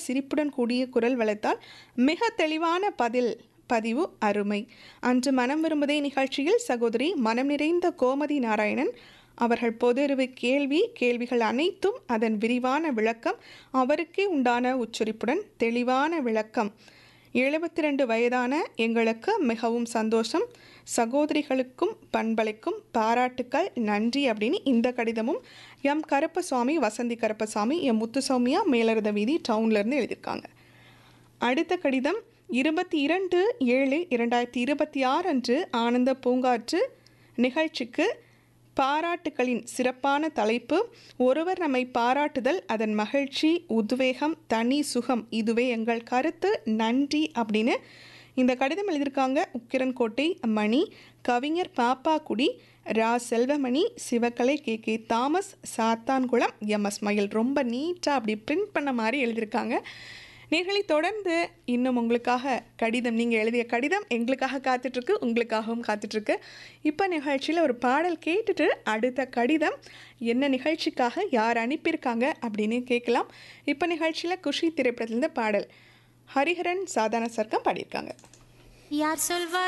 சிரிப்புடன் கூடிய குரல் வளத்தால் மிக தெளிவான பதில் பதிவு அருமை அன்று மனம் விரும்புதே நிகழ்ச்சியில் சகோதரி மனம் நிறைந்த கோமதி நாராயணன் அவர்கள் பொதறிவு கேள்வி கேள்விகள் அனைத்தும் அதன் விரிவான விளக்கம் அவருக்கே உண்டான உச்சரிப்புடன் தெளிவான விளக்கம் எழுபத்தி ரெண்டு வயதான எங்களுக்கு மிகவும் சந்தோஷம் சகோதரிகளுக்கும் பண்பலைக்கும் பாராட்டுக்கள் நன்றி அப்படின்னு இந்த கடிதமும் எம் கருப்பசாமி வசந்தி கருப்பசாமி எம் முத்துசௌமியா மேலரத வீதி டவுன்லேருந்து எழுதியிருக்காங்க அடுத்த கடிதம் இருபத்தி இரண்டு ஏழு இரண்டாயிரத்தி இருபத்தி ஆறு அன்று ஆனந்த பூங்காற்று நிகழ்ச்சிக்கு பாராட்டுக்களின் சிறப்பான தலைப்பு ஒருவர் நம்மை பாராட்டுதல் அதன் மகிழ்ச்சி உத்வேகம் தனி சுகம் இதுவே எங்கள் கருத்து நன்றி அப்படின்னு இந்த கடிதம் எழுதியிருக்காங்க உக்கிரன்கோட்டை மணி கவிஞர் Pappakudi Ra Selvamani Sivakalai K K Thomas Sathankulam M S Mayil ரொம்ப நீட்டாக அப்படி பிரிண்ட் பண்ண மாதிரி எழுதியிருக்காங்க நேர்களை தொடர்ந்து இன்னும் உங்களுக்காக கடிதம் நீங்கள் எழுதிய கடிதம் எங்களுக்காக காத்துட்ருக்கு உங்களுக்காகவும் காத்துட்ருக்கு இப்போ நிகழ்ச்சியில் ஒரு பாடல் கேட்டுட்டு அடுத்த கடிதம் என்ன நிகழ்ச்சிக்காக யார் அனுப்பியிருக்காங்க அப்படின்னு கேட்கலாம் இப்போ நிகழ்ச்சியில் குஷி திரைப்படத்துலேருந்து பாடல் ஹரிஹரன் சாதாரண சர்க்கம் பாடியிருக்காங்க யார் சொல்வார்